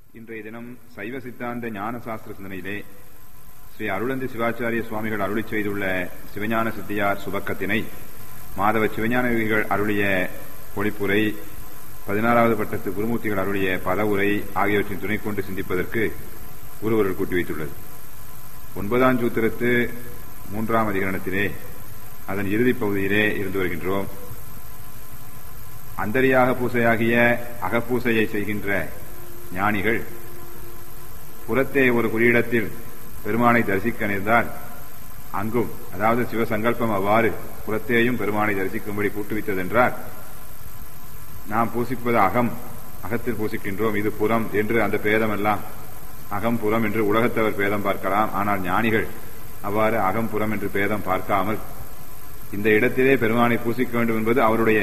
இன்றைய தினம் சைவ சித்தாந்த ஞான சாஸ்திர சிந்தனையிலே ஸ்ரீ அருளந்தி சிவாச்சாரிய சுவாமிகள் அருளி செய்துள்ள சிவஞான சித்தியார் சுபக்கத்தினை மாதவ சிவஞான யோகிகள் அருளிய பொழிப்புரை பதினாறாவது பட்டத்து குருமூர்த்திகள் அருளிய பதவுரை ஆகியவற்றின் துணை கொண்டு சிந்திப்பதற்கு குருவர்கள் கூட்டி வைத்துள்ளது ஒன்பதாம் சூத்திரத்து மூன்றாம் அதிகரணத்திலே அதன் இறுதிப் பகுதியிலே இருந்து வருகின்றோம் அந்தரியாக பூசையாகிய அகப்பூசையை செய்கின்ற ஞானிகள் புறத்தே ஒரு குறியிடத்தில் பெருமானை தரிசிக்க நேர்ந்தால் அங்கும் அதாவது சிவசங்கல்பம் அவ்வாறு புறத்தேயும் பெருமானை தரிசிக்கும்படி கூட்டுவித்ததென்றால் நாம் பூசிப்பது அகம் அகத்தில் பூசிக்கின்றோம் இது புறம் என்று அந்த பேதம் எல்லாம் அகம் புறம் என்று உலகத்தவர் பேதம் பார்க்கலாம் ஆனால் ஞானிகள் அவ்வாறு அகம் புறம் என்று பேதம் பார்க்காமல் இந்த இடத்திலே பெருமானை பூசிக்க வேண்டும் என்பது அவருடைய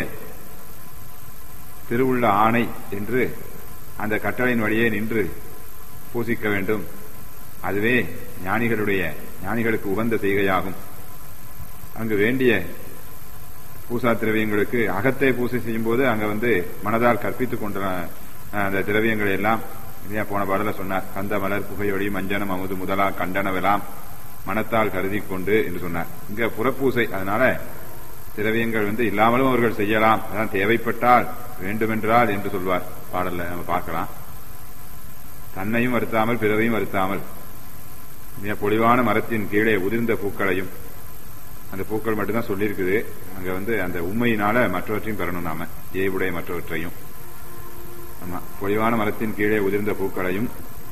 திருவுள்ள ஆணை என்று அந்த கட்டளையின் வழியே நின்று பூசிக்க வேண்டும் அதுவே ஞானிகளுடைய ஞானிகளுக்கு உகந்த செய்கையாகும் அங்கு வேண்டிய பூசா திரவியங்களுக்கு அகத்தை பூசை செய்யும் போது அங்க வந்து மனதால் கற்பித்துக் கொண்ட அந்த திரவியங்களை எல்லாம் இல்லையா போன பாடல சொன்னார் கந்த மலர் புகையொளி மஞ்சனம் அமுது முதலா கண்டனவெல்லாம் மனத்தால் கருதி கொண்டு என்று சொன்னார் இங்க புறப்பூசை அதனால திரவியங்கள் வந்து இல்லாமலும் அவர்கள் செய்யலாம் அதான் தேவைப்பட்டால் வேண்டுமென்றால் என்று சொல்வார் பாடல்ல நம்ம பார்க்கலாம் தன்னையும் வருத்தாமல் பிறரையும் வருத்தாமல் பொலிவான மரத்தின் கீழே உதிர்ந்த பூக்களையும் அந்த பூக்கள் மட்டும்தான் சொல்லியிருக்குது அங்க வந்து அந்த உண்மையினால மற்றவற்றையும் பெறணும் நாம ஏவுடைய மற்றவற்றையும் ஆமா பொலிவான மரத்தின் கீழே உதிர்ந்த பூக்களையும்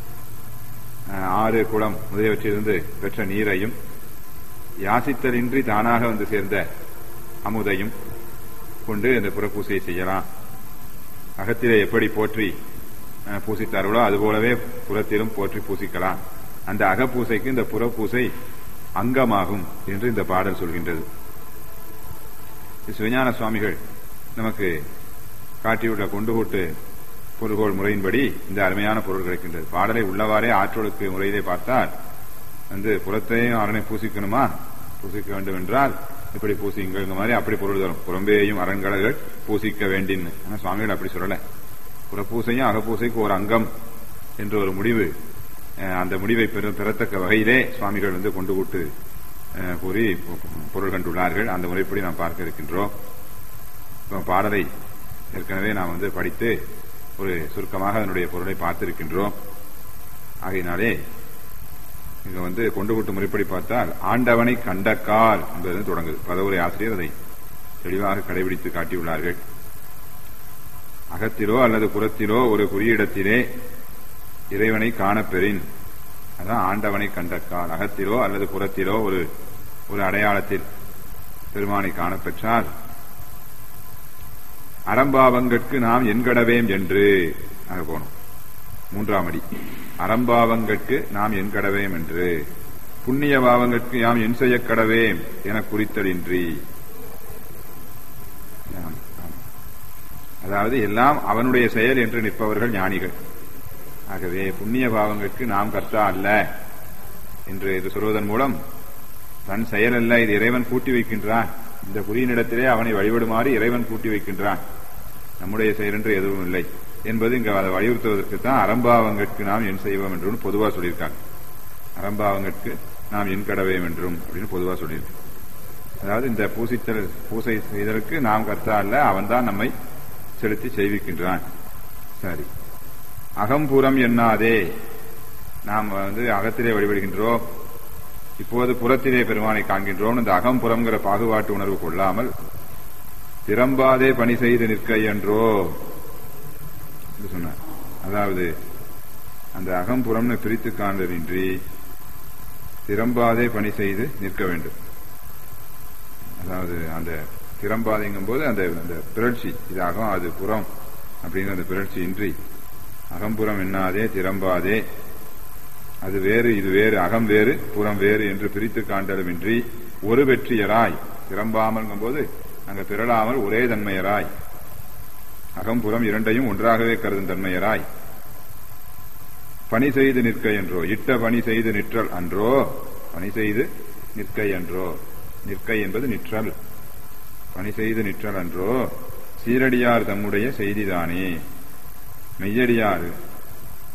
ஆறு குளம் முதலியவற்றிலிருந்து பெற்ற நீரையும் யாசித்தலின்றி தானாக வந்து சேர்ந்த அமுதையும் கொண்டு இந்த புறப்பூசையை செய்யலாம் அகத்திலே எப்படி போற்றி பூசித்தார்களோ அதுபோலவே புறத்திலும் போற்றி பூசிக்கலாம் அந்த அகப்பூசைக்கு இந்த புறப்பூசை அங்கமாகும் என்று இந்த பாடல் சொல்கின்றது சிவஞான சுவாமிகள் நமக்கு காட்டியுள்ள கொண்டுகூட்டு பொருள்கோள் முறையின்படி இந்த அருமையான பொருள் கிடைக்கின்றது பாடலை உள்ளவாறே ஆற்றலுக்கு முறையிலே பார்த்தால் வந்து புறத்தையும் அரணை பூசிக்கணுமா பூசிக்க வேண்டும் என்றால் இப்படி பூசிங்க மாதிரி அப்படி பொருள் தரும் புறம்பேயும் அரண்கடல்கள் பூசிக்க வேண்டின்னு ஆனா சுவாமிகள் அப்படி சொல்லல புறப்பூசையும் அகப்பூசைக்கு ஒரு அங்கம் என்ற ஒரு முடிவு அந்த முடிவை பெறத்தக்க வகையிலே சுவாமிகள் வந்து கொண்டு கூட்டு கூறி பொருள் கண்டுள்ளார்கள் அந்த முறைப்படி நாம் பார்க்க இருக்கின்றோம் பாடலை ஏற்கனவே நாம் வந்து படித்து ஒரு சுருக்கமாக அதனுடைய பொருளை பார்த்திருக்கின்றோம் ஆகையினாலே இங்க வந்து கொண்டு கூட்டு முறைப்படி பார்த்தால் ஆண்டவனை கண்டக்கால் என்பது தொடங்குது பதவுரை ஆசிரியர் அதை தெளிவாக கடைபிடித்து காட்டியுள்ளார்கள் அகத்திலோ அல்லது புறத்திலோ ஒரு குறியிடத்திலே இறைவனை காணப்பெறின் அதான் ஆண்டவனை கண்டக்கால் அகத்திலோ அல்லது புறத்திலோ ஒரு ஒரு அடையாளத்தில் பெருமானை காணப்பெற்றால் அறம்பாவங்கட்கு நாம் என்கடவேம் என்று அங்க போனோம் மூன்றாம் அடி அறம்பாவங்கட்கு நாம் என்கடவேம் என்று புண்ணிய பாவங்கட்கு யாம் என் செய்ய கடவேம் என குறித்தலின்றி அதாவது எல்லாம் அவனுடைய செயல் என்று நிற்பவர்கள் ஞானிகள் ஆகவே புண்ணிய பாவங்களுக்கு நாம் கர்த்தா அல்ல என்று இது சொல்வதன் மூலம் தன் செயல் அல்ல இது இறைவன் கூட்டி வைக்கின்றான் இந்த புதியனிடத்திலே அவனை வழிபடுமாறு இறைவன் கூட்டி வைக்கின்றான் நம்முடைய செயல் என்று எதுவும் இல்லை என்பது இங்கு அதை வலியுறுத்துவதற்கு தான் அறம்பாவங்களுக்கு நாம் என் செய்வோம் என்றும் பொதுவாக சொல்லியிருக்காங்க அறம்பாவங்களுக்கு நாம் என் கடவேம் என்றும் அப்படின்னு பொதுவாக சொல்லியிருக்கோம் அதாவது இந்த பூசித்தல் பூசை செய்தலுக்கு நாம் கர்த்தா அல்ல அவன் தான் நம்மை செலுத்தி செய்விக்கின்றான் சரி அகம்புறம் எண்ணாதே நாம் வந்து அகத்திலே வழிபடுகின்றோம் இப்போது புறத்திலே பெருமானை காண்கின்றோம் இந்த அகம்புறம்ங்கிற பாகுபாட்டு உணர்வு கொள்ளாமல் திறம்பாதே பணி செய்து நிற்க என்றோ சொன்னார் அதாவது அந்த அகம்புறம்னு பிரித்து காண்பதின்றி திறம்பாதே பணி செய்து நிற்க வேண்டும் அதாவது அந்த திறம்பாதைங்கும் போது அந்த அந்த பிறழ்ச்சி இது அகம் அது புறம் அப்படிங்கிற அந்த பிறழ்ச்சி இன்றி அகம்புறம் எண்ணாதே திறம்பாதே அது வேறு இது வேறு அகம் வேறு புறம் வேறு என்று பிரித்து காண்டலுமின்றி ஒரு வெற்றியராய் திறம்பாமல் போது அங்க பிறளாமல் ஒரே தன்மையராய் அகம்புறம் இரண்டையும் ஒன்றாகவே கருதும் தன்மையராய் பணி செய்து நிற்க என்றோ இட்ட பணி செய்து நிற்றல் அன்றோ பணி செய்து நிற்க என்றோ நிற்க என்பது நிற்றல் பணி செய்து நிற்றல் அன்றோ சீரடியார் தம்முடைய செய்திதானே மெய்யடியார்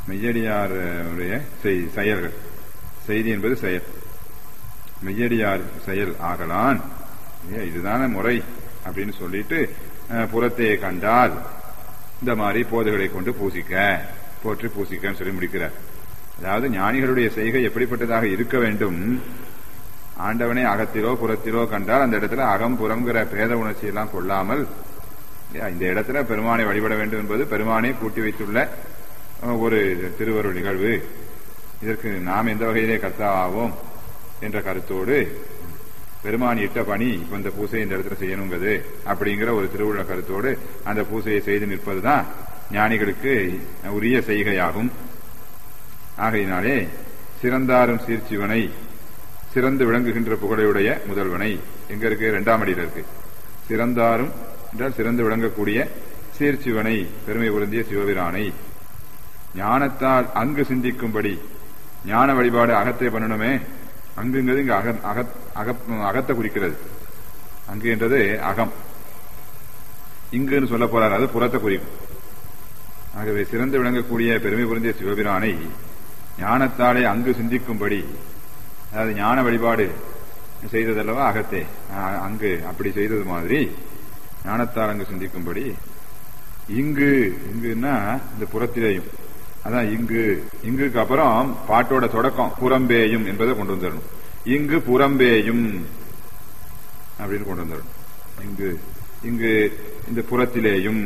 மெய்யடியார் உடைய செய்- செயல்கள் செய்தி என்பது செயல் மெய்யடியார் செயல் ஆகலான் ஏ, இதுதானே முறை அப்படின்னு சொல்லிட்டு அஹ், புறத்தையே கண்டால் இந்த மாதிரி போதுகளை கொண்டு பூசிக்க போற்றி பூசிக்கன்னு சொல்லி முடிக்கிறார் அதாவது ஞானிகளுடைய செய்கை எப்படிப்பட்டதாக இருக்க வேண்டும் ஆண்டவனை அகத்திலோ புறத்திலோ கண்டால் அந்த இடத்துல அகம் புறம்ங்கிற பேத உணர்ச்சி எல்லாம் கொள்ளாமல் இல்லையா, இந்த இடத்துல பெருமானை வழிபட வேண்டும் என்பது பெருமானை கூட்டி வைத்துள்ள அஹ், ஒரு திருவருள் நிகழ்வு இதற்கு நாம் எந்த வகையிலே கர்த்தாவோம் என்ற கருத்தோடு பெருமான் இட்ட பணி இப்ப இந்த பூசை இந்த இடத்துல செய்யணுங்கிறது அப்படிங்கிற ஒரு திருவுள்ள கருத்தோடு அந்த பூசையை செய்து நிற்பதுதான் ஞானிகளுக்கு உரிய செய்கையாகும் ஆகையினாலே சிறந்தாரும் சீர்ச்சிவனை சிறந்து விளங்குகின்ற புகழையுடைய முதல்வனை எங்க இருக்கு இரண்டாம் அடியில் இருக்கு சிறந்தாரும் என்றால் சிறந்து விளங்கக்கூடிய சீர்ச்சிவனை பெருமை பொருந்திய சிவபிரானை ஞானத்தால் அங்கு சிந்திக்கும்படி ஞான வழிபாடு அகத்தை பண்ணணுமே அங்குங்கிறது இங்க அக அகத்- அகப்- அகத்தை குறிக்கிறது அங்கு என்றது அகம் இங்குன்னு சொல்ல போறார் அது புறத்தை குறிக்கும் ஆகவே சிறந்து விளங்கக்கூடிய பெருமை புரிந்திய சிவபிரானை ஞானத்தாலே அங்கு சிந்திக்கும்படி அதாவது ஞான வழிபாடு செய்ததல்லவா அகத்தே அ- அங்கு அப்படி செய்தது மாதிரி ஞானத்தால் அங்கு சிந்திக்கும்படி இங்கு இங்குன்னா இந்த புறத்திலேயும் அதான் இங்கு இங்குக்கு அப்புறம் பாட்டோட தொடக்கம் புறம்பேயும் என்பதை கொண்டு வந்துடணும் இங்கு புறம்பேயும் அப்படின்னு கொண்டு வந்துடணும் இங்கு இங்கு இந்த புறத்திலேயும்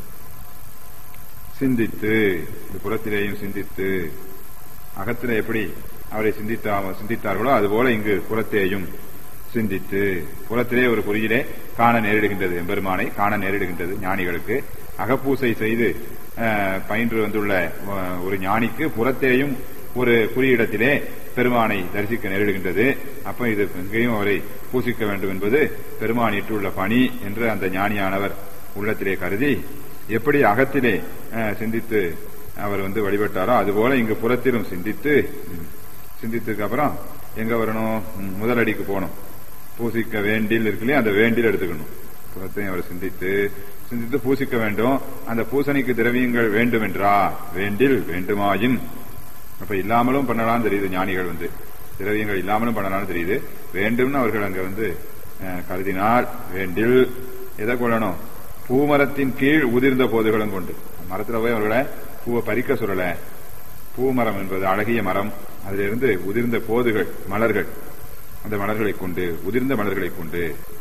சிந்தித்து இந்த புறத்திலேயும் சிந்தித்து அகத்திலே எப்படி அவரை சிந்தித்தா சிந்தித்தார்களோ அதுபோல இங்கு புறத்தேயும் சிந்தித்து புறத்திலே ஒரு குறியிலே காண நேரிடுகின்றது எம்பெருமானை காண நேரிடுகின்றது ஞானிகளுக்கு அகப்பூசை செய்து அஹ், பயின்று வந்துள்ள அஹ், ஒரு ஞானிக்கு புறத்தேயும் ஒரு குறியிடத்திலே பெருமானை தரிசிக்க நேரிடுகின்றது அப்ப இது எங்கேயும் அவரை பூசிக்க வேண்டும் என்பது பெருமான் இட்டுள்ள பணி என்று அந்த ஞானியானவர் உள்ளத்திலே கருதி எப்படி அகத்திலே அஹ், சிந்தித்து அவர் வந்து வழிபட்டாரோ அதுபோல இங்கு புறத்திலும் சிந்தித்து ம், சிந்தித்ததுக்கு அப்புறம் எங்க வரணும் ம், முதலடிக்கு போகணும் பூசிக்க வேண்டில் இருக்குல்லையே அந்த வேண்டில் எடுத்துக்கணும் புறத்தையும் அவர் சிந்தித்து சிந்தித்து பூசிக்க வேண்டும் அந்த பூசணிக்கு திரவியங்கள் வேண்டும் என்றா வேண்டில் வேண்டுமாயின் அப்ப இல்லாமலும் பண்ணலாம் தெரியுது ஞானிகள் வந்து திரவியங்கள் இல்லாமலும் பண்ணலாம்னு தெரியுது வேண்டும்னு அவர்கள் அங்க வந்து அஹ், கருதினால் வேண்டில் எதை கொள்ளணும் பூமரத்தின் கீழ் உதிர்ந்த போதுகளும் கொண்டு மரத்துல போய் அவர்களை பூவை பறிக்க சொல்லல பூமரம் என்பது அழகிய மரம் அதிலிருந்து உதிர்ந்த போதுகள் மலர்கள் அந்த மலர்களை கொண்டு உதிர்ந்த மலர்களை கொண்டு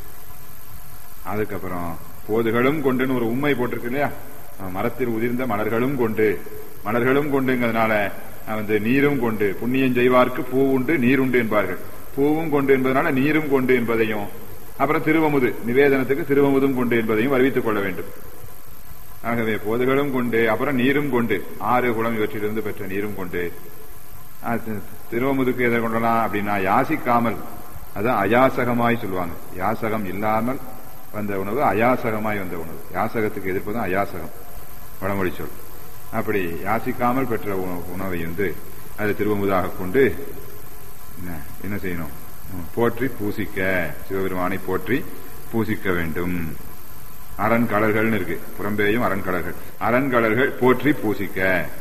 அதுக்கப்புறம் போதுகளும் கொண்டுன்னு ஒரு உண்மை போட்டிருக்கு இல்லையா அஹ் மரத்தில் உதிர்ந்த மலர்களும் கொண்டு மலர்களும் கொண்டுங்கிறதுனால அஹ் வந்து நீரும் கொண்டு புண்ணியம் செய்வார்க்கு பூ உண்டு நீர் உண்டு என்பார்கள் பூவும் கொண்டு என்பதனால நீரும் கொண்டு என்பதையும் அப்புறம் திருவமுது நிவேதனத்துக்கு திருவமுதும் கொண்டு என்பதையும் அறிவித்துக் கொள்ள வேண்டும் ஆகவே போதுகளும் கொண்டு அப்புறம் நீரும் கொண்டு ஆறு குளம் இவற்றிலிருந்து பெற்ற நீரும் கொண்டு அது திருவமுதுக்கு எதை கொள்ளலாம் அப்படின்னா யாசிக்காமல் அதான் அயாசகமாய் சொல்லுவாங்க யாசகம் இல்லாமல் வந்த உணவு அயாசகமாய் வந்த உணவு யாசகத்துக்கு எதிர்ப்பதும் அயாசகம் வடமொழி சொல் அப்படி யாசிக்காமல் பெற்ற உண- உணவை வந்து அது திருவமுதாக கொண்டு என்ன என்ன செய்யணும் ம், போற்றி பூசிக்க சிவபெருமானை போற்றி பூசிக்க வேண்டும் அரண்கலர்கள்னு இருக்கு புறம்பேயும் அரண்கலர்கள் அரண்கலர்கள் போற்றி பூசிக்க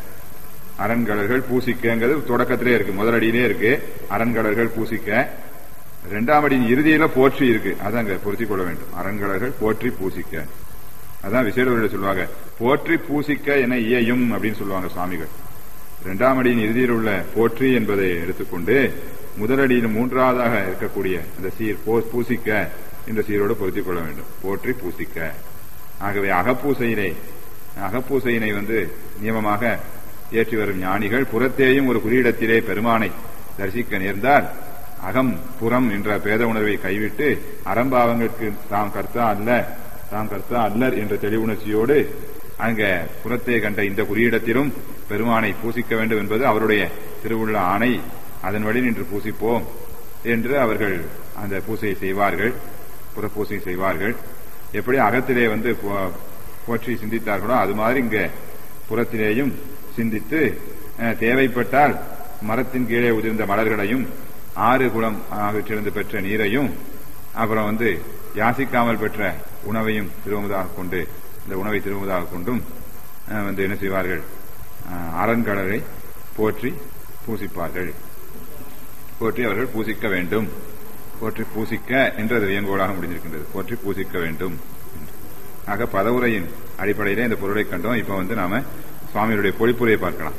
அரண்கலர்கள் பூசிக்கங்கிறது தொடக்கத்திலே இருக்கு முதலடியிலே இருக்கு அரண்கலர்கள் பூசிக்க இரண்டாம் அடியின் இறுதியில போற்றி இருக்கு அதான் அங்க பொருத்திக் கொள்ள வேண்டும் அரண்கலர்கள் போற்றி பூசிக்க அதான் விசேடவர்கள் சொல்லுவாங்க போற்றி பூசிக்க என இயையும் அப்படின்னு சொல்லுவாங்க சுவாமிகள் இரண்டாம் அடியின் இறுதியில் உள்ள போற்றி என்பதை எடுத்துக்கொண்டு முதலடியில் மூன்றாவதாக இருக்கக்கூடிய அந்த சீர் போ- பூசிக்க என்ற சீரோடு பொருத்திக் கொள்ள வேண்டும் போற்றி பூசிக்க ஆகவே அகப்பூசையிலே அகப்பூசையினை வந்து நியமமாக ஏற்றி வரும் ஞானிகள் புறத்தேயும் ஒரு குறியிடத்திலே பெருமானை தரிசிக்க நேர்ந்தால் அகம் புறம் என்ற பேத உணர்வை கைவிட்டு அறம்பாவங்களுக்கு தாம் கர்த்தா அல்ல தாம் கர்த்தா அல்லர் என்ற தெளிவுணர்ச்சியோடு அங்க புறத்தே கண்ட இந்த குறியிடத்திலும் பெருமானை பூசிக்க வேண்டும் என்பது அவருடைய திருவுள்ள ஆணை அதன் வழி நின்று பூசிப்போம் என்று அவர்கள் அந்த பூசையை செய்வார்கள் புறப்பூசை செய்வார்கள் எப்படி அகத்திலே வந்து போ- போற்றி சிந்தித்தார்களோ அது மாதிரி இங்க புறத்திலேயும் சிந்தித்து அஹ், தேவைப்பட்டால் மரத்தின் கீழே உதிர்ந்த மலர்களையும் ஆறு குளம் ஆகிற்றிருந்து பெற்ற நீரையும் அப்புறம் வந்து யாசிக்காமல் பெற்ற உணவையும் திருவமுதாக கொண்டு இந்த உணவை திருவமுதாக கொண்டும் அஹ், வந்து என்ன செய்வார்கள் அஹ், அரண்கடலை போற்றி பூசிப்பார்கள் போற்றி அவர்கள் பூசிக்க வேண்டும் போற்றி பூசிக்க என்றது வியங்கோடாக முடிந்திருக்கின்றது போற்றி பூசிக்க வேண்டும் என்று. ஆக பதவுரையின் அடிப்படையிலே இந்த பொருளை கண்டோம் இப்ப வந்து நாம சுவாமியுடைய பொழிப்புரையை பார்க்கலாம்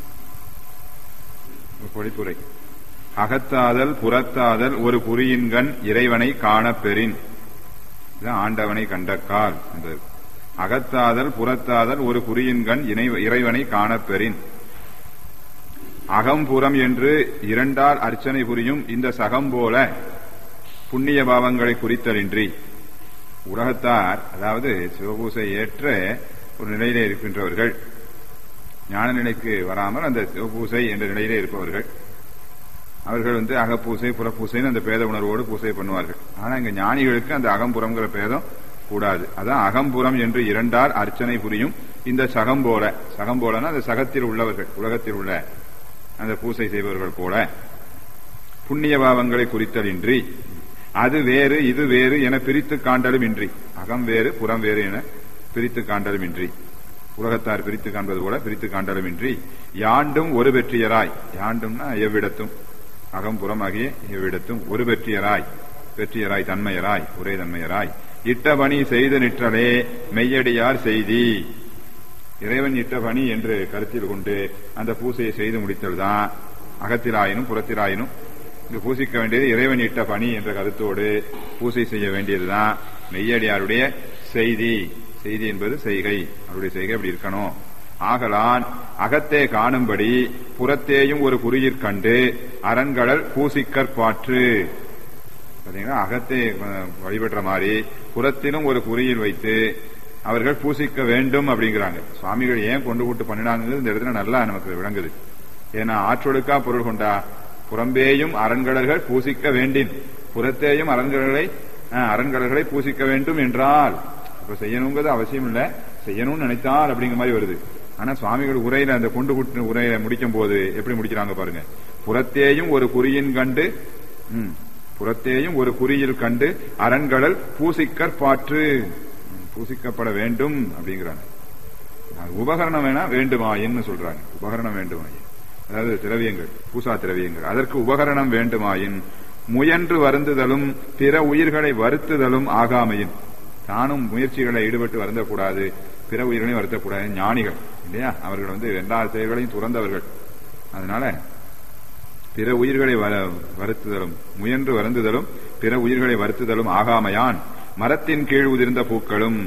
பொழிப்புரை அகத்தாதல் புறத்தாதல் ஒரு குறியின்கண் இறைவனை காணப் பெறின் இதுதான் ஆண்டவனை கண்டக்கால் என்பது அகத்தாதல் புறத்தாதல் ஒரு குறியின்கண் இணை- இறைவனை காணப் பெறின் அகம்புறம் என்று இரண்டால் அர்ச்சனை புரியும் இந்த சகம் போல புண்ணிய பாவங்களை குறித்தலின்றி உலகத்தார் அதாவது சிவபூசை ஏற்ற ஒரு நிலையிலே இருக்கின்றவர்கள் ஞான நிலைக்கு வராமல் அந்த சிவபூசை என்ற நிலையிலே இருப்பவர்கள் அவர்கள் வந்து அகப்பூசை புறப்பூசைன்னு அந்த பேத உணர்வோடு பூசை பண்ணுவார்கள் ஆனா இங்க ஞானிகளுக்கு அந்த அகம்புறம்ங்கிற பேதம் கூடாது அதான் அகம்புறம் என்று இரண்டார் அர்ச்சனை புரியும் இந்த சகம் போல சகம் போலன்னா அந்த சகத்தில் உள்ளவர்கள் உலகத்தில் உள்ள அந்த பூசை செய்பவர்கள் போல புண்ணிய பாவங்களை குறித்தலின்றி அது வேறு இது வேறு என பிரித்து காண்டலும் இன்றி அகம் வேறு புறம் வேறு என பிரித்து காண்டலும் இன்றி உலகத்தார் பிரித்து காண்பது போல பிரித்து காண்டலும் இன்றி யாண்டும் ஒரு வெற்றியராய் யாண்டும்னா எவ்விடத்தும் அகம் புறம் ஆகிய எவ்விடத்தும் ஒரு வெற்றியராய் வெற்றியராய் தன்மையராய் ஒரே தன்மையராய் இட்ட பணி செய்து நிற்றலே மெய்யடியார் செய்தி இறைவன் இட்ட பணி என்று கருத்தில் கொண்டு அந்த பூசையை செய்து முடித்தல்தான் அகத்திலாயினும் புறத்திலாயினும் இங்கு பூசிக்க வேண்டியது இறைவன் இட்ட பணி என்ற கருத்தோடு பூசை செய்ய வேண்டியதுதான் மெய்யடியாருடைய செய்தி செய்தி என்பது செய்கை அவருடைய செய்கை அப்படி இருக்கணும் ஆகலான் அகத்தே காணும்படி புறத்தேயும் ஒரு குறியிற் கண்டு அரண்கடல் பூசிக்கற்பாற்று பாத்தீங்கன்னா அகத்தை அஹ், வழிபடுற மாதிரி புறத்திலும் ஒரு குறியில் வைத்து அவர்கள் பூசிக்க வேண்டும் அப்படிங்கிறாங்க சுவாமிகள் ஏன் கொண்டு கூட்டு பண்ணினாங்கிறது இந்த இடத்துல நல்லா நமக்கு விளங்குது ஏன்னா ஆற்றொழுக்கா பொருள் கொண்டா புறம்பேயும் அரண்கடல்கள் பூசிக்க வேண்டின் புறத்தேயும் அரண்கடலை அஹ், அரண்கடல்களை பூசிக்க வேண்டும் என்றால் அப்ப செய்யணுங்கிறது அவசியம் இல்ல செய்யணும்னு நினைத்தால் அப்படிங்கிற மாதிரி வருது ஆனா சுவாமிகள் உரையில அந்த கொண்டு கூட்டு உரையை முடிக்கும் போது எப்படி முடிக்கிறாங்க பாருங்க புறத்தேயும் ஒரு குறியின் கண்டு ம், புறத்தேயும் ஒரு குறியில் கண்டு அரண்கடல் பூசிக்கற்பாற்று ம், பூசிக்கப்பட வேண்டும் அப்படிங்கிறாங்க அது உபகரணம் வேணா வேண்டுமாயின்னு சொல்றாங்க உபகரணம் வேண்டுமாயின் அதாவது திரவியங்கள் பூசா திரவியங்கள் அதற்கு உபகரணம் வேண்டுமாயின் முயன்று வருந்துதலும் பிற உயிர்களை வருத்துதலும் ஆகாமையின் தானும் முயற்சிகளை ஈடுபட்டு வருந்தக்கூடாது பிற உயிர்களையும் வருத்தக்கூடாது ஞானிகள் இல்லையா அவர்கள் வந்து எல்லா செயல்களையும் துறந்தவர்கள் அதனால பிற உயிர்களை வர- வருத்துதலும் முயன்று வருந்துதலும் பிற உயிர்களை வருத்துதலும் ஆகாமையான் மரத்தின் கீழ் உதிர்ந்த பூக்களும்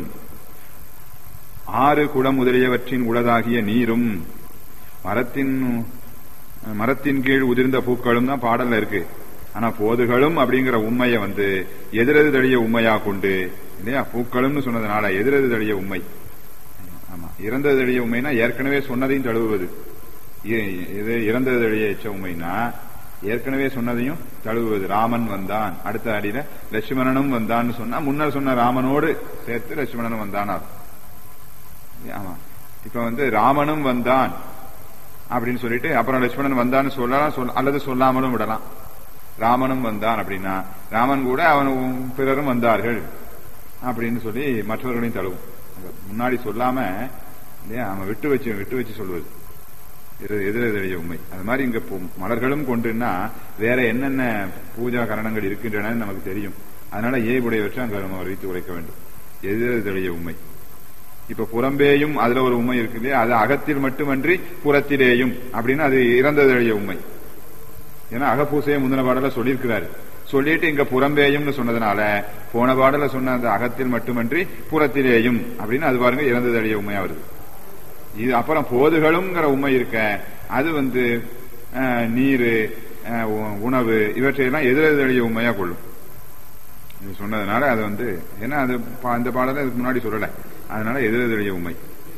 ஆறு குளம் முதலியவற்றின் உளதாகிய நீரும் மரத்தின் மரத்தின் கீழ் உதிர்ந்த பூக்களும் தான் பாடல்ல இருக்கு ஆனா போதுகளும் அப்படிங்கிற உண்மையை வந்து எதிரது தழிய உண்மையா கொண்டு இல்லையா பூக்களும்னு சொன்னதுனால எதிரது தழிய உண்மை ஆமா இறந்தது தழிய உண்மைனா ஏற்கனவே சொன்னதையும் தழுவுவது இ- இது இறந்தது தழிய எச்ச உண்மைனா ஏற்கனவே சொன்னதையும் தழுவுவது ராமன் வந்தான் அடுத்த அடியில லட்சுமணனும் வந்தான்னு சொன்னா முன்னர் சொன்ன ராமனோடு சேர்த்து லட்சுமணனும் வந்தானா ஆமா இப்ப வந்து ராமனும் வந்தான் அப்படின்னு சொல்லிட்டு அப்புறம் லட்சுமணன் வந்தான்னு சொல்லலாம் சொல்ல அல்லது சொல்லாமலும் விடலாம் ராமனும் வந்தான் அப்படின்னா ராமன் கூட அவன் பிறரும் வந்தார்கள் அப்படின்னு சொல்லி மற்றவர்களையும் தழுவும் முன்னாடி சொல்லாம இல்லையா அவன் விட்டு வச்சு விட்டு வச்சு சொல்வது எதிர- எதிரெதிரிய உண்மை அது மாதிரி இங்க பொ- மலர்களும் கொண்டுன்னா வேற என்னென்ன பூஜா கரணங்கள் இருக்கின்றன நமக்கு தெரியும் அதனால ஏவுடையவற்றை அங்க நம்ம வைத்து உரைக்க வேண்டும் எதிரெதிரிய உண்மை இப்ப புறம்பேயும் அதுல ஒரு உண்மை இருக்கு இல்லையா அது அகத்தில் மட்டுமன்றி புறத்திலேயும் அப்படின்னு அது இறந்ததழிய உண்மை ஏன்னா அகப்பூசையை முந்தின பாடல சொல்லியிருக்கிறாரு சொல்லிட்டு இங்க புறம்பேயும்னு சொன்னதுனால போன பாடல சொன்ன அந்த அகத்தில் மட்டுமன்றி புறத்திலேயும் அப்படின்னு அது பாருங்க இறந்ததழிய உண்மையா வருது இது அப்புறம் போதுகளும்ங்கிற உண்மை இருக்க அது வந்து அஹ், நீரு அஹ், உ- உணவு இவற்றையெல்லாம் எதிரெதிரிய உண்மையா கொள்ளும் இது சொன்னதுனால அது வந்து ஏன்னா அது பா- அந்த பாடல இதுக்கு முன்னாடி சொல்லல அதனால எதிரெதிரிய உண்மை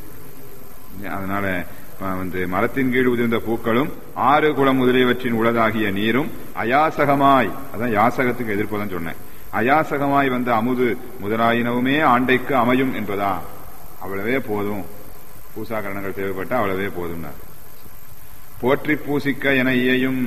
அதனால அஹ், வந்து மரத்தின் கீழ் உதிர்ந்த பூக்களும் ஆறு குளம் முதலியவற்றின் உளதாகிய நீரும் அயாசகமாய் அதான் யாசகத்துக்கு எதிர்ப்பதான் சொன்னேன் அயாசகமாய் வந்த அமுது முதலாயினவுமே ஆண்டைக்கு அமையும் என்பதா அவ்வளவே போதும் பூசாகரணங்கள் தேவைப்பட்டா அவ்வளவே போதும்னார் போற்றி பூசிக்க என இயையும்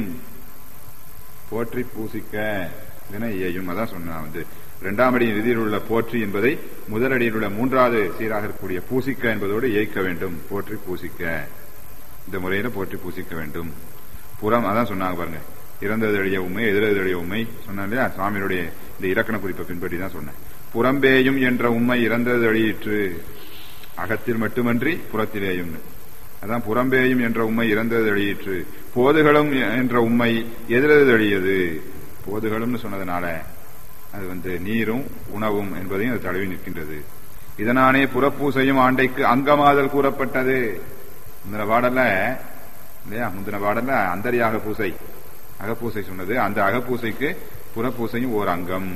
போற்றி பூசிக்க என இயையும் அதான் சொன்னான் வந்து இரண்டாம் அடியின் இறுதியில் உள்ள போற்றி என்பதை முதல் அடியில் உள்ள மூன்றாவது சீராக இருக்கக்கூடிய பூசிக்க என்பதோடு இயக்க வேண்டும் போற்றி பூசிக்க இந்த முறையில போற்றி பூசிக்க வேண்டும் புறம் அதான் சொன்னாங்க பாருங்க இறந்தது எளிய உண்மை எதிரது எளிய உண்மை சொன்னேன் இல்லையா சுவாமியுடைய இந்த இலக்கண குறிப்பை பின்பற்றி தான் சொன்னேன் புறம்பேயும் என்ற உண்மை இறந்தது எளியிற்று அகத்தில் மட்டுமன்றி புறத்திலேயும் அதான் புறம்பேயும் என்ற உண்மை இறந்தது எளியிற்று போதுகளும் என்ற உண்மை எதிரது எளியது போதுகளும்னு சொன்னதுனால அது வந்து நீரும் உணவும் என்பதையும் அது தழுவி நிற்கின்றது இதனானே புறப்பூசையும் ஆண்டைக்கு அங்கமாதல் கூறப்பட்டது முந்தின பாடல்ல இல்லையா முந்தின பாடல்ல அந்தரியாக பூசை அகப்பூசை சொன்னது அந்த அகப்பூசைக்கு புறப்பூசையும் ஓர் அங்கம்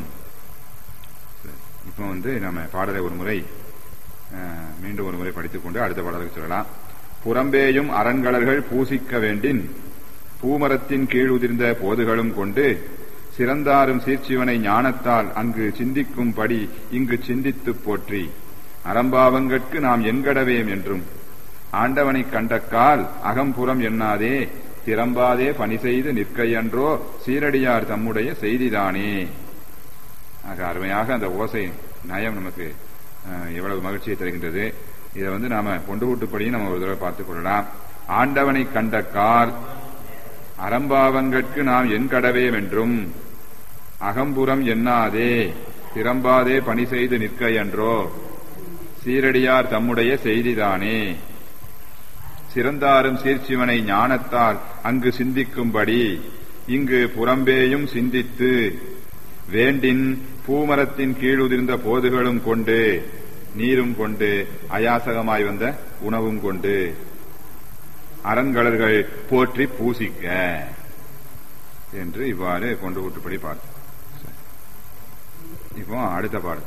இப்போ வந்து நம்ம பாடலை ஒரு முறை அஹ், மீண்டும் ஒரு முறை படித்துக்கொண்டு அடுத்த பாடலுக்கு சொல்லலாம் புறம்பேயும் அரண்களர்கள் பூசிக்க வேண்டின் பூமரத்தின் கீழ் உதிர்ந்த போதுகளும் கொண்டு சிறந்தாரும் சீர்ச்சிவனை ஞானத்தால் அங்கு சிந்திக்கும்படி இங்கு சிந்தித்துப் போற்றி அறம்பாவங்கட்கு நாம் என்கடவேம் என்றும் ஆண்டவனைக் கண்டக்கால் அகம்புறம் எண்ணாதே திறம்பாதே பணி செய்து நிற்கையன்றோ சீரடியார் தம்முடைய செய்திதானே ஆக அருமையாக அந்த ஓசை நயம் நமக்கு அஹ், எவ்வளவு மகிழ்ச்சியை தருகின்றது இதை வந்து நாம கொண்டு கூட்டுப்படியும் நம்ம ஒரு தடவை பார்த்துக் கொள்ளலாம் ஆண்டவனை கண்ட கால் அறம்பாவங்கட்கு நாம் என் கடவேம் என்றும் அகம்புறம் எண்ணாதே திறம்பாதே பணி செய்து நிற்க என்றோ சீரடியார் தம்முடைய செய்திதானே சிறந்தாரும் சீர்ச்சிவனை ஞானத்தால் அங்கு சிந்திக்கும்படி இங்கு புறம்பேயும் சிந்தித்து வேண்டின் பூமரத்தின் கீழுதிர்ந்த போதுகளும் கொண்டு நீரும் கொண்டு அயாசகமாய் வந்த உணவும் கொண்டு அரண்களர்கள் போற்றி பூசிக்க என்று இவ்வாறு கொண்டு கூட்டுப்படி பார்த்தோம் இப்போ அடுத்த பாடல்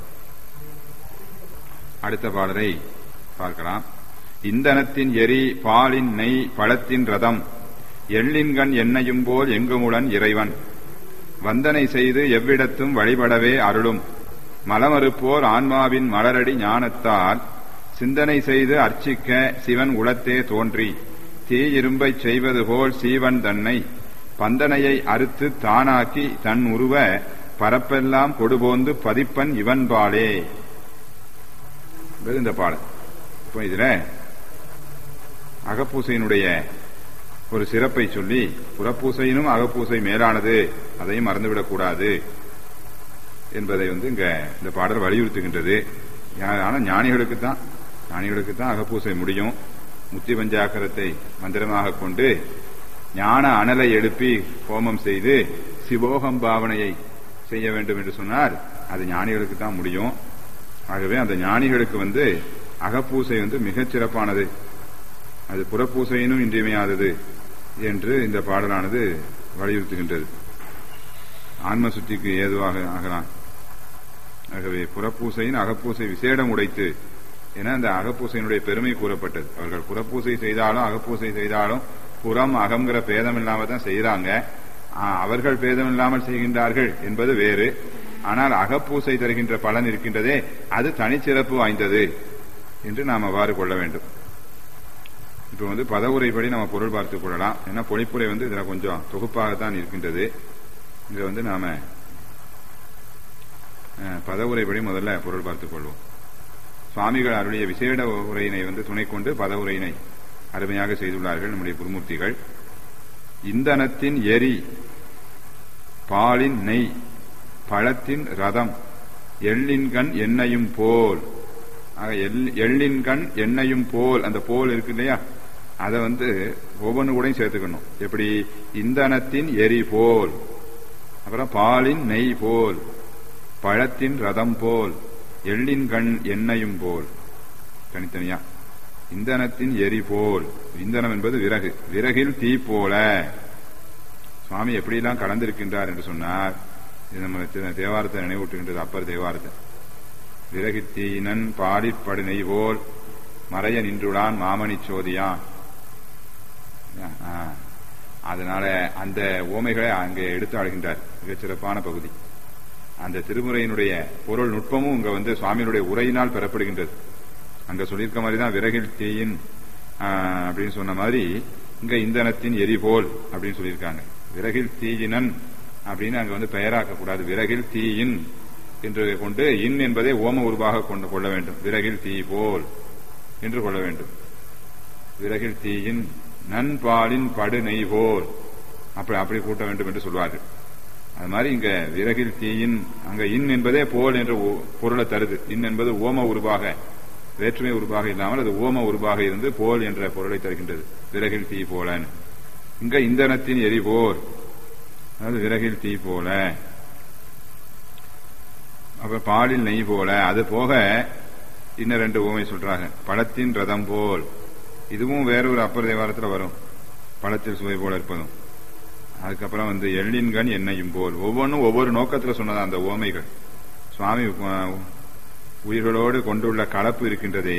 அடுத்த பாடலை பார்க்கலாம் இந்தனத்தின் எரி பாலின் நெய் பழத்தின் ரதம் எள்ளின்கண் எண்ணெயும் போல் எங்குமுடன் இறைவன் வந்தனை செய்து எவ்விடத்தும் வழிபடவே அருளும் மலமறுப்போர் ஆன்மாவின் மலரடி ஞானத்தால் சிந்தனை செய்து அர்ச்சிக்க சிவன் உளத்தே தோன்றி தீயிரும்பைச் செய்வது போல் சீவன் தன்னை பந்தனையை அறுத்து தானாக்கி தன் உருவ பரப்பெல்லாம் கொடுபோந்து பதிப்பன் இவன்பாலே என்பது இந்த பாடல் இப்போ இதுல அகப்பூசையினுடைய ஒரு சிறப்பை சொல்லி புறப்பூசையினும் அகப்பூசை மேலானது அதையும் மறந்துவிடக்கூடாது என்பதை வந்து இங்க இந்த பாடல் வலியுறுத்துகின்றது யா- ஆனா ஞானிகளுக்கு தான் ஞானிகளுக்கு தான் அகப்பூசை முடியும் முத்தி பஞ்சாக்கரத்தை மந்திரமாக கொண்டு ஞான அனலை எழுப்பி ஹோமம் செய்து சிவோகம் பாவனையை செய்ய வேண்டும் என்று சொன்னார் அது ஞானிகளுக்கு தான் முடியும் ஆகவே அந்த ஞானிகளுக்கு வந்து அகப்பூசை வந்து மிகச் சிறப்பானது அது புறப்பூசையினும் இன்றியமையாதது என்று இந்த பாடலானது வலியுறுத்துகின்றது ஆன்ம சுத்திக்கு ஏதுவாக ஆகலாம் ஆகவே புறப்பூசையின் அகப்பூசை விசேடம் உடைத்து என அந்த அகப்பூசையினுடைய பெருமை கூறப்பட்டது அவர்கள் புறப்பூசை செய்தாலும் அகப்பூசை செய்தாலும் புறம் அகங்கிற பேதம் இல்லாம தான் செய்யறாங்க அவர்கள் பேதம் இல்லாமல் செய்கின்றார்கள் என்பது வேறு ஆனால் அகப்பூசை தருகின்ற பலன் இருக்கின்றதே அது தனிச்சிறப்பு வாய்ந்தது என்று நாம் அவ்வாறு கொள்ள வேண்டும் இப்போ வந்து பதவுரைப்படி நம்ம பொருள் பார்த்துக் கொள்ளலாம் ஏன்னா பொழிப்புரை வந்து இதுல கொஞ்சம் தொகுப்பாகத்தான் இருக்கின்றது இதை வந்து நாம அஹ், பதவுரைப்படி முதல்ல பொருள் பார்த்துக் கொள்வோம் சுவாமிகள் அருளிய விசேட உரையினை வந்து துணை கொண்டு பதவுரையினை அருமையாக செய்துள்ளார்கள் நம்முடைய குருமூர்த்திகள் இந்தனத்தின் எரி பாலின் நெய் பழத்தின் ரதம் எள்ளின்கண் எண்ணெயும் போல் ஆக எள்- எள்ளின்கண் எண்ணெயும் போல் அந்த போல் இருக்கு இல்லையா அதை வந்து ஒவ்வொன்று கூடயும் சேர்த்துக்கணும் எப்படி இந்தனத்தின் எரி போல் அப்புறம் பாலின் நெய் போல் பழத்தின் ரதம் போல் எள்ளின் கண் எண்ணெயும் போல் தனித்தனியா இந்தனத்தின் எரி போல் இந்தனம் என்பது விறகு விறகில் தீ போல சுவாமி எப்படியெல்லாம் கலந்திருக்கின்றார் என்று சொன்னார் இது நம்ம தி- தேவாரத்தை நினைவூட்டுகின்றது அப்பர் தேவாரத்தை விறகித் தீயினன் பாடிப்படு நெய் போல் மறைய நின்றுடான் மாமணி சோதியான் ஆ, அதனால அந்த ஓமைகளை அங்கே எடுத்து ஆளுகின்றார் மிகச் சிறப்பான பகுதி அந்த திருமுறையினுடைய பொருள் நுட்பமும் இங்க வந்து சுவாமியினுடைய உரையினால் பெறப்படுகின்றது அங்க சொல்லியிருக்க மாதிரி தான் விறகில் தீயின் ஆ, அப்படின்னு சொன்ன மாதிரி இங்க இந்தனத்தின் எரிபோல் அப்படின்னு சொல்லியிருக்காங்க விறகில் தீயினன் அப்படின்னு அங்க வந்து பெயராக்க கூடாது விறகில் தீயின் என்று கொண்டு இன் என்பதை ஓம உருவாக கொண்டு கொள்ள வேண்டும் விறகில் தீ போல் என்று கொள்ள வேண்டும் விறகில் தீயின் நண்பாலின் படு நெய் போல் அப்படி அப்படி கூட்ட வேண்டும் என்று சொல்வார்கள் அது மாதிரி இங்க விறகில் தீயின் அங்க இன் என்பதே போல் என்ற ஒ- பொருளை தருது இன் என்பது ஓம உருவாக வேற்றுமை உருவாக இல்லாமல் அது ஓம உருவாக இருந்து போல் என்ற பொருளை தருகின்றது விறகில் தீ போலன்னு இங்க இந்தனத்தின் எரி போர் அதாவது விறகில் தீ போல அப்ப பாலில் நெய் போல அது போக இன்னும் ரெண்டு ஓமை சொல்றாங்க பழத்தின் ரதம் போல் இதுவும் வேற ஒரு அப்பர் தேவாரத்துல வரும் பழத்தில் சுவை போல இருப்பதும் அதுக்கப்புறம் வந்து எள்ளின்கண் எண்ணெயும் போல் ஒவ்வொன்றும் ஒவ்வொரு நோக்கத்துல சொன்னதா அந்த ஓமைகள் சுவாமி அஹ், உயிர்களோடு கொண்டுள்ள கலப்பு இருக்கின்றதே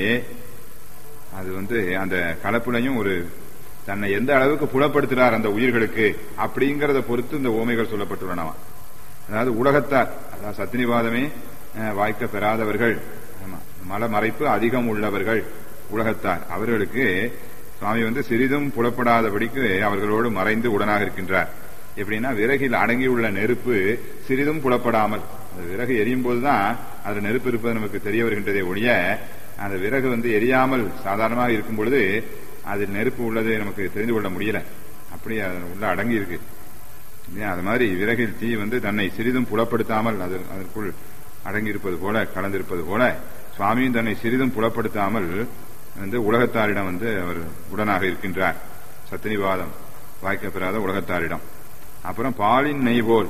அது வந்து அந்த கலப்புலையும் ஒரு தன்னை எந்த அளவுக்கு புலப்படுத்துறார் அந்த உயிர்களுக்கு அப்படிங்கறத பொறுத்து இந்த ஓமைகள் சொல்லப்பட்டுள்ளனவா அதாவது உலகத்தார் அதாவது சத்தினிவாதமே அஹ், வாய்க்க பெறாதவர்கள் ஆமா, மலமறைப்பு அதிகம் உள்ளவர்கள் உலகத்தார் அவர்களுக்கு சுவாமி வந்து சிறிதும் புலப்படாதபடிக்கு அவர்களோடு மறைந்து உடனாக இருக்கின்றார் எப்படின்னா விறகில் அடங்கியுள்ள நெருப்பு சிறிதும் புலப்படாமல் அந்த விறகு எரியும் போதுதான் அதுல நெருப்பு இருப்பது நமக்கு தெரிய வருகின்றதே ஒழிய அந்த விறகு வந்து எரியாமல் சாதாரணமாக இருக்கும் பொழுது அதில் நெருப்பு உள்ளது நமக்கு தெரிந்து கொள்ள முடியல அப்படி அது உள்ள அடங்கி இருக்கு இல்லையா? அது மாதிரி விறகில் தீ வந்து தன்னை சிறிதும் புலப்படுத்தாமல் அது அதற்குள் அடங்கியிருப்பது போல கலந்திருப்பது போல சுவாமியும் தன்னை சிறிதும் புலப்படுத்தாமல் வந்து உலகத்தாரிடம் வந்து அவர் உடனாக இருக்கின்றார் சத்தினிவாதம் வாய்க்கப்பெறாத உலகத்தாரிடம் அப்புறம் பாலின் நெய் போல்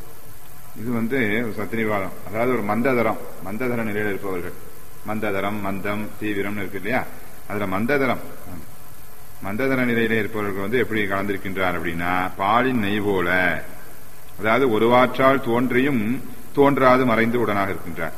இது வந்து சத்தினிவாதம் அதாவது ஒரு மந்ததரம் மந்ததர நிலையில் இருப்பவர்கள் மந்ததரம் மந்தம் தீவிரம் இருக்கு இல்லையா அதுல மந்ததரம் மந்ததர நிலையில இருப்பவர்கள் வந்து எப்படி கலந்திருக்கின்றார் அப்படின்னா பாலின் நெய் போல அதாவது ஒருவாற்றால் தோன்றியும் தோன்றாது மறைந்து உடனாக இருக்கின்றார்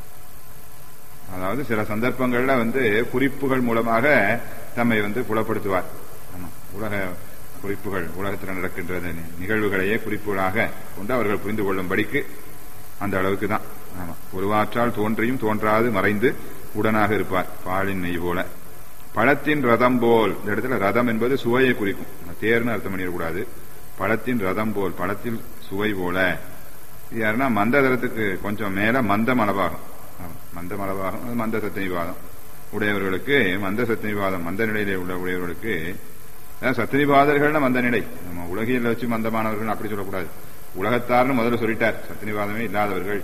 அதாவது சில சந்தர்ப்பங்கள்ல வந்து குறிப்புகள் மூலமாக தம்மை வந்து புலப்படுத்துவார் ஆமா, உலக குறிப்புகள் உலகத்தில் நடக்கின்ற நி- நிகழ்வுகளையே குறிப்புகளாக கொண்டு அவர்கள் புரிந்து கொள்ளும்படிக்கு அந்த அளவுக்கு தான் ஆமா ஒருவாற்றால் தோன்றியும் தோன்றாது மறைந்து உடனாக இருப்பார் பாலின் நெய் போல பழத்தின் ரதம் போல் இந்த இடத்துல ரதம் என்பது சுவையை குறிக்கும் தேர்னு அர்த்தம் பண்ணிடக்கூடாது பழத்தின் ரதம் போல் பழத்தில் சுவை போல இது யாருன்னா மந்ததரத்துக்கு கொஞ்சம் மேல மந்த மலபாகம் ஆமா, மந்த மலபாகம் அது மந்த சத்தினிவாதம் உடையவர்களுக்கு மந்த சத்தினிவாதம் மந்த நிலையிலே உள்ள உடையவர்களுக்கு அதான் சத்தினிவாதர்கள்னா மந்த நிலை நம்ம உலகியல் வச்சு மந்தமானவர்கள் அப்படி சொல்லக்கூடாது உலகத்தார்னு முதல்ல சொல்லிட்டார் சத்தினிவாதமே இல்லாதவர்கள்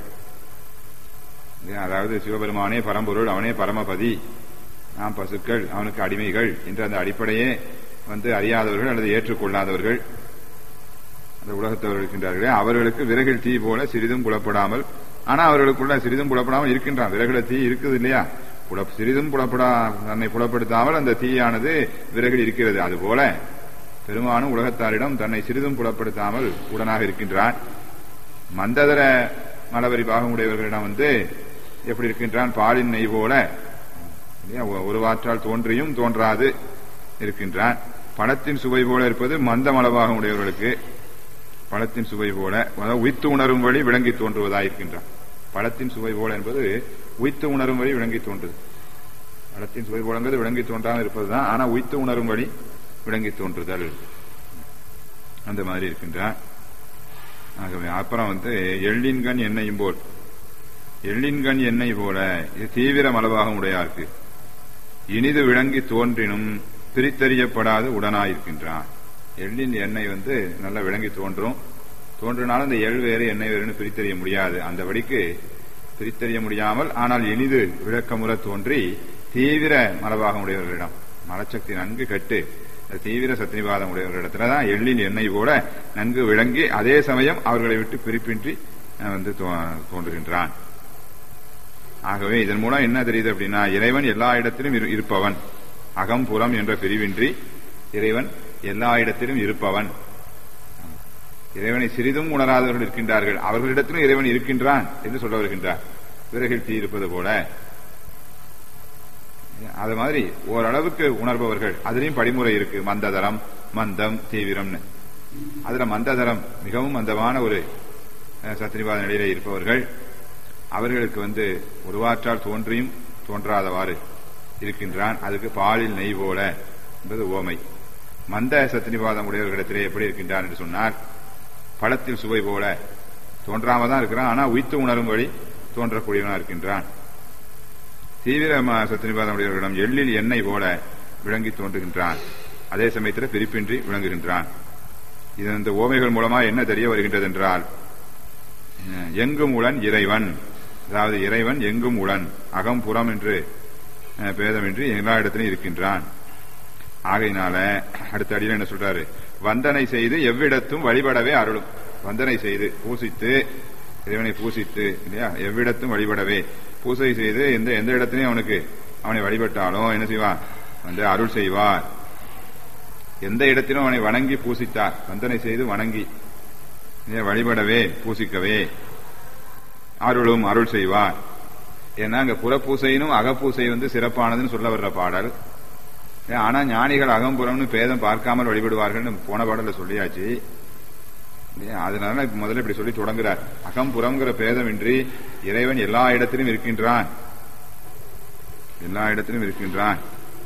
இல்லையா? அதாவது சிவபெருமானே பரம்பொருள் அவனே பரமபதி நாம் பசுக்கள் அவனுக்கு அடிமைகள் என்ற அந்த அடிப்படையே வந்து அறியாதவர்கள் அல்லது ஏற்றுக்கொள்ளாதவர்கள் அந்த உலகத்தவர்கள் இருக்கின்றார்களே அவர்களுக்கு விறகில் தீ போல சிறிதும் புலப்படாமல் ஆனா அவர்களுக்குள்ள சிறிதும் புலப்படாமல் இருக்கின்றான் விறகுல தீ இருக்குது இல்லையா புல சிறிதும் புலப்படா தன்னை புலப்படுத்தாமல் அந்த தீயானது விறகில் இருக்கிறது அதுபோல பெருமானும் உலகத்தாரிடம் தன்னை சிறிதும் புலப்படுத்தாமல் உடனாக இருக்கின்றான் மந்ததர மலவரி பாகம் உடையவர்களிடம் வந்து எப்படி இருக்கின்றான் பாலின் நெய் போல இல்லையா? ஒ- ஒரு வாற்றால் தோன்றியும் தோன்றாது இருக்கின்றான் பணத்தின் சுவை போல இருப்பது மந்த மலபாகம் உடையவர்களுக்கு பழத்தின் சுவை போல அதாவது உய்த்து உணரும் வழி விளங்கி தோன்றுவதாயிருக்கின்றான் பழத்தின் சுவை போல என்பது உய்த்து உணரும் வழி விளங்கி தோன்றுது பழத்தின் சுவை போலங்கிறது விளங்கி தோன்றாமல் இருப்பதுதான் ஆனா உய்த்து உணரும் வழி விளங்கி தோன்றுதல் அந்த மாதிரி இருக்கின்றான் ஆகவே அப்புறம் வந்து எள்ளின்கண் எண்ணெயும் போல் எள்ளின்கண் எண்ணெய் போல இது தீவிர மலபாகம் உடையாருக்கு இனிது விளங்கி தோன்றினும் பிரித்தறியப்படாது உடனாயிருக்கின்றான் எள்ளின் எண்ணெய் வந்து நல்லா விளங்கி தோன்றும் தோன்றினாலும் அந்த எள் வேறு எண்ணெய் வேறுனு பிரித்தறிய முடியாது அந்த வழிக்கு பிரித்தறிய முடியாமல் ஆனால் இனிது விளக்கமுற தோன்றி தீவிர மலபாகம் உடையவர்களிடம் மலச்சக்தி நன்கு கட்டு அந்த தீவிர சத்தினிவாதம் உடையவர்களிடத்துலதான் எள்ளின் எண்ணெய் போல நன்கு விளங்கி அதே சமயம் அவர்களை விட்டு பிரிப்பின்றி அஹ், வந்து தோ- தோன்றுகின்றான் ஆகவே இதன் மூலம் என்ன தெரியுது அப்படின்னா இறைவன் எல்லா இடத்திலும் இரு- இருப்பவன் அகம் புறம் என்ற பிரிவின்றி இறைவன் எல்லா இடத்திலும் இருப்பவன் இறைவனை சிறிதும் உணராதவர்கள் இருக்கின்றார்கள் அவர்களிடத்திலும் இறைவன் இருக்கின்றான் என்று சொல்ல வருகின்றார் விறகில் தீ இருப்பது போல அது மாதிரி ஓரளவுக்கு உணர்பவர்கள் அதுலயும் படிமுறை இருக்கு மந்ததரம் மந்தம் தீவிரம்னு அதுல மந்ததரம் மிகவும் மந்தமான ஒரு அஹ், சத்திரிவாத நிலையில இருப்பவர்கள் அவர்களுக்கு வந்து உருவாற்றால் தோன்றியும் தோன்றாதவாறு இருக்கின்றான் அதுக்கு பாலில் நெய் போல என்பது ஓமை மந்த சத்தினிவாதம் உடையவர்களிடத்திலே எப்படி இருக்கின்றான் என்று சொன்னார் பழத்தில் சுவை போல தோன்றாம தான் இருக்கிறான் ஆனா உய்த்து உணரும்படி தோன்றக்கூடியவனா இருக்கின்றான் தீவிர ம- சத்தினிவாதம் உடையவர்களிடம் எள்ளில் எண்ணெய் போல விளங்கி தோன்றுகின்றான் அதே சமயத்தில் பிரிப்பின்றி விளங்குகின்றான் இது இந்த ஓமைகள் மூலமா என்ன தெரிய வருகின்றது என்றால் அஹ், எங்கும் உளன் இறைவன் அதாவது இறைவன் எங்கும் உளன் அகம் புறம் என்று அஹ், பேதமின்றி எல்லா இடத்திலும் இருக்கின்றான் ஆகையினால அடுத்த அடியில் என்ன சொல்றாரு வந்தனை செய்து எவ்விடத்தும் வழிபடவே அருளும் வந்தனை செய்து பூசித்து இறைவனை பூசித்து இல்லையா எவ்விடத்தும் வழிபடவே பூசை செய்து எந்த எந்த இடத்துலயும் அவனுக்கு அவனை வழிபட்டாலும் என்ன செய்வான் வந்து அருள் செய்வார் எந்த இடத்திலும் அவனை வணங்கி பூசித்தார் வந்தனை செய்து வணங்கி இல்லையா, வழிபடவே பூசிக்கவே அருளும் அருள் செய்வார் ஏன்னா அங்க புறப்பூசையினும் அகப்பூசை வந்து சிறப்பானதுன்னு சொல்ல வர்ற பாடல் ஏன், ஆனா ஞானிகள் அகம்புறம்னு பேதம் பார்க்காமல் வழிபடுவார்கள்னு போன பாடல்ல சொல்லியாச்சு ஏன், அதனால இப்ப முதல்ல இப்படி சொல்லி தொடங்குறார் அகம்புறம்ங்கிற பேதமின்றி இறைவன் எல்லா இடத்திலும் இருக்கின்றான் எல்லா இடத்திலும் இருக்கின்றான்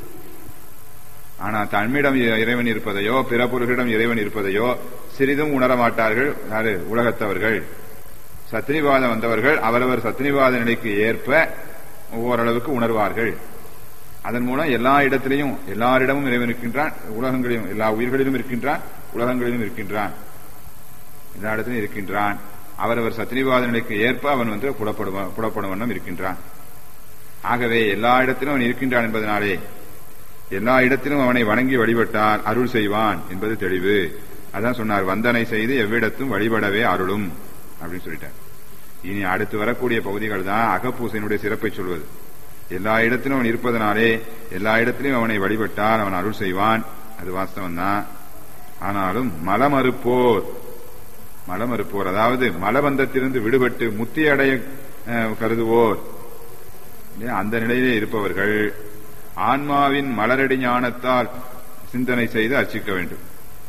ஆனா தம்மிடம் இ- இறைவன் இருப்பதையோ பிற பொருள்களிடம் இறைவன் இருப்பதையோ சிறிதும் உணர மாட்டார்கள் யாரு உலகத்தவர்கள் சத்தினிவாதம் வந்தவர்கள் அவரவர் சத்தினிவாத நிலைக்கு ஏற்ப ஓரளவுக்கு உணர்வார்கள் அதன் மூலம் எல்லா இடத்திலையும் எல்லாரிடமும் இறைவன் இருக்கின்றான் உலகங்களிலும் எல்லா உயிர்களிலும் இருக்கின்றான் உலகங்களிலும் இருக்கின்றான் எல்லா இடத்திலும் இருக்கின்றான் அவரவர் சத்தினிவாத நிலைக்கு ஏற்ப அவன் வந்து புலப்படும் புலப்படும் வண்ணம் இருக்கின்றான் ஆகவே எல்லா இடத்திலும் அவன் இருக்கின்றான் என்பதனாலே எல்லா இடத்திலும் அவனை வணங்கி வழிபட்டால் அருள் செய்வான் என்பது தெளிவு அதான் சொன்னார் வந்தனை செய்து எவ்விடத்தும் வழிபடவே அருளும் அப்படின்னு சொல்லிட்டார் இனி அடுத்து வரக்கூடிய பகுதிகள் தான் அகப்பூசையினுடைய சிறப்பை சொல்வது எல்லா இடத்திலும் அவன் இருப்பதனாலே எல்லா இடத்திலும் அவனை வழிபட்டால் அவன் அருள் செய்வான் அது வாஸ்தவம் தான் ஆனாலும் மலமறுப்போர் மலமறுப்போர் அதாவது மலபந்தத்திலிருந்து விடுபட்டு முத்தி அடைய அஹ், கருதுவோர் இல்லையா? அந்த நிலையிலே இருப்பவர்கள் ஆன்மாவின் மலரடி ஞானத்தால் சிந்தனை செய்து அர்ச்சிக்க வேண்டும்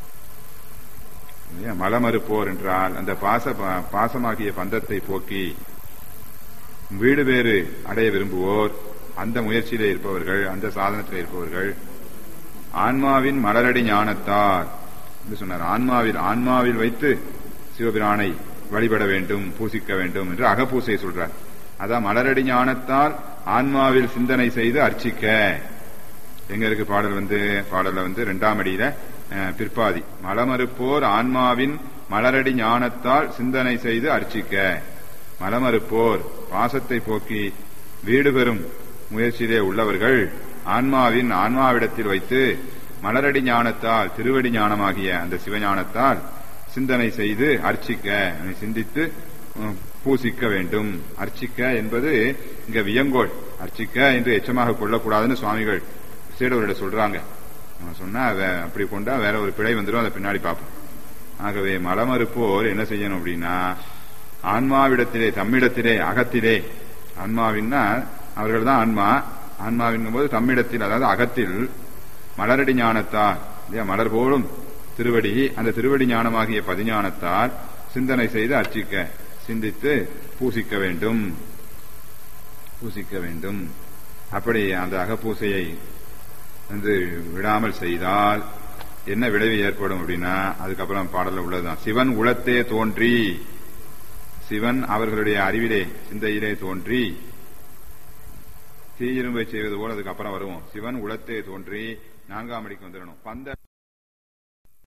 இல்லையா? மலமறுப்போர் என்றால் அந்த பாச பாசமாகிய பந்தத்தை போக்கி வீடு வேறு அடைய விரும்புவோர் அந்த முயற்சியிலே இருப்பவர்கள் அந்த சாதனத்திலே இருப்பவர்கள் ஆன்மாவின் மலரடி ஞானத்தால் என்று சொன்னார் ஆன்மாவில் ஆன்மாவில் வைத்து சிவபிரானை வழிபட வேண்டும் பூசிக்க வேண்டும் என்று அகப்பூசை சொல்றார் அதான் மலரடி ஞானத்தால் ஆன்மாவில் சிந்தனை செய்து அர்ச்சிக்க எங்க இருக்கு பாடல் வந்து பாடல்ல வந்து இரண்டாம் அடியில அஹ், பிற்பாதி மலமறுப்போர் ஆன்மாவின் மலரடி ஞானத்தால் சிந்தனை செய்து அர்ச்சிக்க மலமறுப்போர் பாசத்தை போக்கி வீடு பெறும் முயற்சியிலே உள்ளவர்கள் ஆன்மாவின் ஆன்மாவிடத்தில் வைத்து மலரடி ஞானத்தால் திருவடி ஞானமாகிய அந்த சிவஞானத்தால் சிந்தனை செய்து அர்ச்சிக்க அதை சிந்தித்து உம், பூசிக்க வேண்டும் அர்ச்சிக்க என்பது இங்க வியங்கோள் அர்ச்சிக்க என்று எச்சமாக கொள்ளக்கூடாதுன்னு சுவாமிகள் சீடவர்கிட்ட சொல்றாங்க அவன் சொன்னா வே- அப்படி கொண்டா வேற ஒரு பிழை வந்துடும் அதை பின்னாடி பார்ப்போம் ஆகவே மலமறுப்போர் என்ன செய்யணும் அப்படின்னா ஆன்மாவிடத்திலே தம்மிடத்திலே அகத்திலே ஆன்மாவின்னா அவர்கள் தான் ஆன்மா ஆன்மாவின் போது தம்மிடத்தில் அதாவது அகத்தில் மலரடி ஞானத்தால் இல்லையா மலர் போலும் திருவடி அந்த திருவடி ஞானமாகிய பதிஞானத்தால் சிந்தனை செய்து அர்ச்சிக்க சிந்தித்து பூசிக்க வேண்டும் பூசிக்க வேண்டும் அப்படி அந்த அகப்பூசையை வந்து விடாமல் செய்தால் என்ன விளைவு ஏற்படும் அப்படின்னா அதுக்கப்புறம் பாடல்ல உள்ளதுதான் சிவன் உளத்தே தோன்றி சிவன் அவர்களுடைய அறிவிலே சிந்தையிலே தோன்றி தீயிரும்பை செய்வது போல அதுக்கப்புறம் வருவோம் சிவன் உளத்தே தோன்றி நான்காம் அடிக்கு வந்துடணும் பந்த